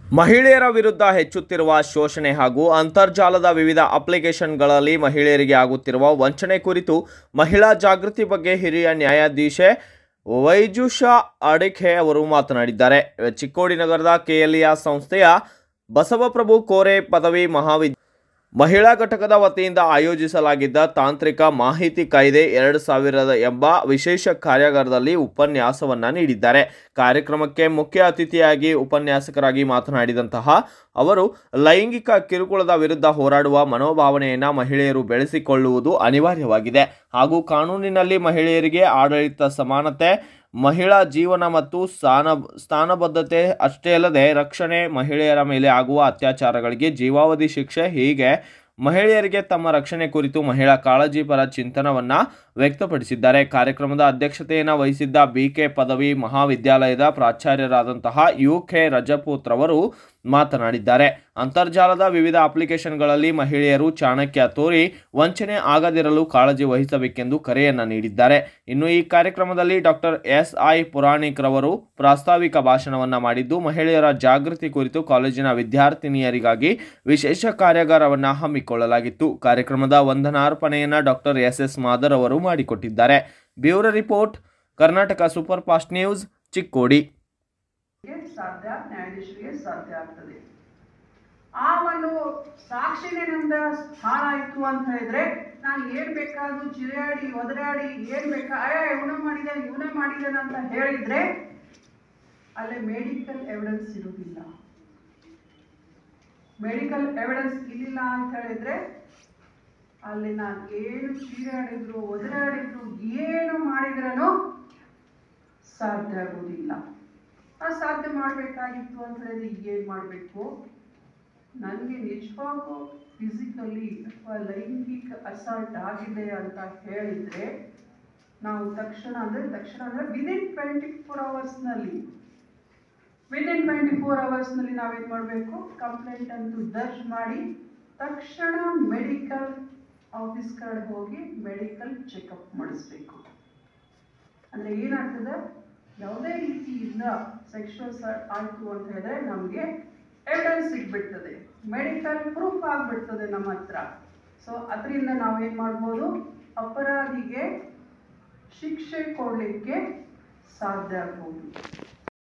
ಮಹಿಳೆಯರ ವಿರುದ್ಧ ಹೆಚ್ಚುತ್ತಿರುವ ಶೋಷಣೆ ಹಾಗೂ ಅಂತರ್ಜಾಲದ ವಿವಿಧ ಅಪ್ಲಿಕೇಶನ್ಗಳಲ್ಲಿ ಮಹಿಳೆಯರಿಗೆ ಆಗುತ್ತಿರುವ ವಂಚನೆ ಕುರಿತು ಮಹಿಳಾ ಜಾಗೃತಿ ಬಗ್ಗೆ ಹಿರಿಯ ನ್ಯಾಯಾಧೀಶೆ ವೈಜುಷಾ ಅಡಿಖೆ ಅವರು ಮಾತನಾಡಿದ್ದಾರೆ ಚಿಕ್ಕೋಡಿ ನಗರದ ಕೆಎಲ್ಇಯ ಸಂಸ್ಥೆಯ ಬಸವಪ್ರಭು ಕೋರೆ ಪದವಿ ಮಹಾವಿದ್ಯ ಮಹಿಳಾ ಘಟಕದ ವತಿಯಿಂದ ಆಯೋಜಿಸಲಾಗಿದ್ದ ತಾಂತ್ರಿಕ ಮಾಹಿತಿ ಕಾಯ್ದೆ ಎರಡು ಸಾವಿರದ ಎಂಬ ವಿಶೇಷ ಕಾರ್ಯಾಗಾರದಲ್ಲಿ ಉಪನ್ಯಾಸವನ್ನ ನೀಡಿದ್ದಾರೆ ಕಾರ್ಯಕ್ರಮಕ್ಕೆ ಮುಖ್ಯ ಅತಿಥಿಯಾಗಿ ಉಪನ್ಯಾಸಕರಾಗಿ ಮಾತನಾಡಿದಂತಹ ಅವರು ಲೈಂಗಿಕ ಕಿರುಕುಳದ ವಿರುದ್ಧ ಹೋರಾಡುವ ಮನೋಭಾವನೆಯನ್ನು ಮಹಿಳೆಯರು ಬೆಳೆಸಿಕೊಳ್ಳುವುದು ಅನಿವಾರ್ಯವಾಗಿದೆ ಹಾಗೂ ಕಾನೂನಿನಲ್ಲಿ ಮಹಿಳೆಯರಿಗೆ ಆಡಳಿತ ಸಮಾನತೆ ಮಹಿಳಾ ಜೀವನ ಮತ್ತು ಸ್ಥಾನ ಸ್ಥಾನಬದ್ಧತೆ ಅಷ್ಟೇ ಅಲ್ಲದೆ ರಕ್ಷಣೆ ಮಹಿಳೆಯರ ಮೇಲೆ ಆಗುವ ಅತ್ಯಾಚಾರಗಳಿಗೆ ಜೀವಾವಧಿ ಶಿಕ್ಷೆ ಹೀಗೆ ಮಹಿಳೆಯರಿಗೆ ತಮ್ಮ ರಕ್ಷಣೆ ಕುರಿತು ಮಹಿಳಾ ಕಾಳಜಿಪರ ಚಿಂತನವನ್ನ ವ್ಯಕ್ತಪಡಿಸಿದ್ದಾರೆ ಕಾರ್ಯಕ್ರಮದ ಅಧ್ಯಕ್ಷತೆಯನ್ನು ವಹಿಸಿದ್ದ ಬಿಕೆ ಪದವಿ ಮಹಾವಿದ್ಯಾಲಯದ ಪ್ರಾಚಾರ್ಯರಾದಂತಹ ಯು ಕೆ ರಜಪೂತ್ ರವರು ಮಾತನಾಡಿದ್ದಾರೆ ಅಂತರ್ಜಾಲದ ವಿವಿಧ ಅಪ್ಲಿಕೇಶನ್ಗಳಲ್ಲಿ ಮಹಿಳೆಯರು ಚಾಣಕ್ಯ ತೋರಿ ವಂಚನೆ ಆಗದಿರಲು ಕಾಳಜಿ ವಹಿಸಬೇಕೆಂದು ಕರೆಯನ್ನ ನೀಡಿದ್ದಾರೆ ಇನ್ನು ಈ ಕಾರ್ಯಕ್ರಮದಲ್ಲಿ ಡಾಕ್ಟರ್ ಎಸ್ ಐ ಪುರಾಣಿಕ್ ರವರು ಪ್ರಾಸ್ತಾವಿಕ ಭಾಷಣವನ್ನ ಮಾಡಿದ್ದು ಮಹಿಳೆಯರ ಜಾಗೃತಿ ಕುರಿತು ಕಾಲೇಜಿನ ವಿದ್ಯಾರ್ಥಿನಿಯರಿಗಾಗಿ ವಿಶೇಷ ಕಾರ್ಯಾಗಾರವನ್ನ ಹಮ್ಮಿಕೊಳ್ಳಲಾಗಿತ್ತು ಕಾರ್ಯಕ್ರಮದ ವಂದನಾರ್ಪಣೆಯನ್ನ ಡಾಕ್ಟರ್ ಎಸ್ ಎಸ್ ಮಾದರ್ ಅವರು ಮಾಡಿಕೊಟ್ಟಿದ್ದಾರೆ bureau report Karnataka super fast news Chikkodi ಗೆ ಸಾಧ್ಯ ನ್ಯಾಯಾಧೀಶರಿಗೆ ಸಾಧ್ಯ ಆಗ್ತದೆ ಆ ಒಂದು ಸಾಕ್ಷಿನೇ ನಮ್ದ ಸ್ಥಾನ ಆಯ್ತು ಅಂತ ಹೇಳಿದ್ರೆ ನಾನು ಏನ್ ಬೇಕಾದ್ರೂ ಚಿರಾಡಿ ಒದರಾಡಿ ಏನ್ ಬೇಕಾ ಅಯ್ಯ ಇವನ ಮಾಡಿದಾನೆ ಇವನೇ ಮಾಡಿದಾನೆ ಅಂತ ಹೇಳಿದ್ರೆ ಅಲ್ಲೇ ಮೆಡಿಕಲ್ ಎವಿಡೆನ್ಸ್ ಇರುವುದಿಲ್ಲ ಮೆಡಿಕಲ್ ಎವಿಡೆನ್ಸ್ ಇಲ್ಲಿಲ್ಲ ಅಂತ ಹೇಳಿದ್ರೆ ಅಲ್ಲಿ ನಾನು ಏನು ಚೀರಾಡಿದ್ರು ಒದರಾಡಿದ್ರು ಏನು ಮಾಡಿದ್ರೂ ಸಾಧ್ಯ ಆಗೋದಿಲ್ಲ ಆ ಸಾಧ್ಯ ಮಾಡಬೇಕಾಗಿತ್ತು ಅಂತ ಹೇಳಿದ್ರೆ ಏನು ಮಾಡಬೇಕು ನನಗೆ ನಿಜವಾಗೂ ಫಿಸಿಕಲಿ ಅಥವಾ ಲೈಂಗಿಕ ಅಸಾಲ್ಟ್ ಆಗಿದೆ ಅಂತ ಹೇಳಿದರೆ ನಾವು ತಕ್ಷಣ ಅಂದರೆ ತಕ್ಷಣ ಅಂದರೆ ವಿದಿನ್ ಟ್ವೆಂಟಿ ಫೋರ್ ಅವರ್ಸ್ನಲ್ಲಿ ವಿದಿನ್ ಟ್ವೆಂಟಿ ಫೋರ್ ಅವರ್ಸ್ನಲ್ಲಿ ನಾವೇನು ಮಾಡಬೇಕು ಕಂಪ್ಲೇಂಟ್ ಅಂತೂ ದರ್ಜ್ ಮಾಡಿ ತಕ್ಷಣ ಮೆಡಿಕಲ್ ಆಫೀಸ್ ಕಡೆ ಹೋಗಿ ಮೆಡಿಕಲ್ ಚೆಕಪ್ ಮಾಡಿಸ್ಬೇಕು ಅಂದರೆ ಏನಾಗ್ತದೆ ಯಾವುದೇ ರೀತಿಯಿಂದ ಸೆಕ್ಷುವಲ್ ಆಯಿತು ಅಂತ ಹೇಳಿದ್ರೆ ನಮಗೆ ಎವಿಡೆನ್ಸ್ ಸಿಗ್ಬಿಡ್ತದೆ ಮೆಡಿಕಲ್ ಪ್ರೂಫ್ ಆಗಿಬಿಡ್ತದೆ ನಮ್ಮ ಹತ್ರ ಸೊ ಅದರಿಂದ ನಾವೇನು ಮಾಡ್ಬೋದು ಅಪರಾಧಿಗೆ ಶಿಕ್ಷೆ ಕೊಡಲಿಕ್ಕೆ ಸಾಧ್ಯ ಆಗ್ಬೋದು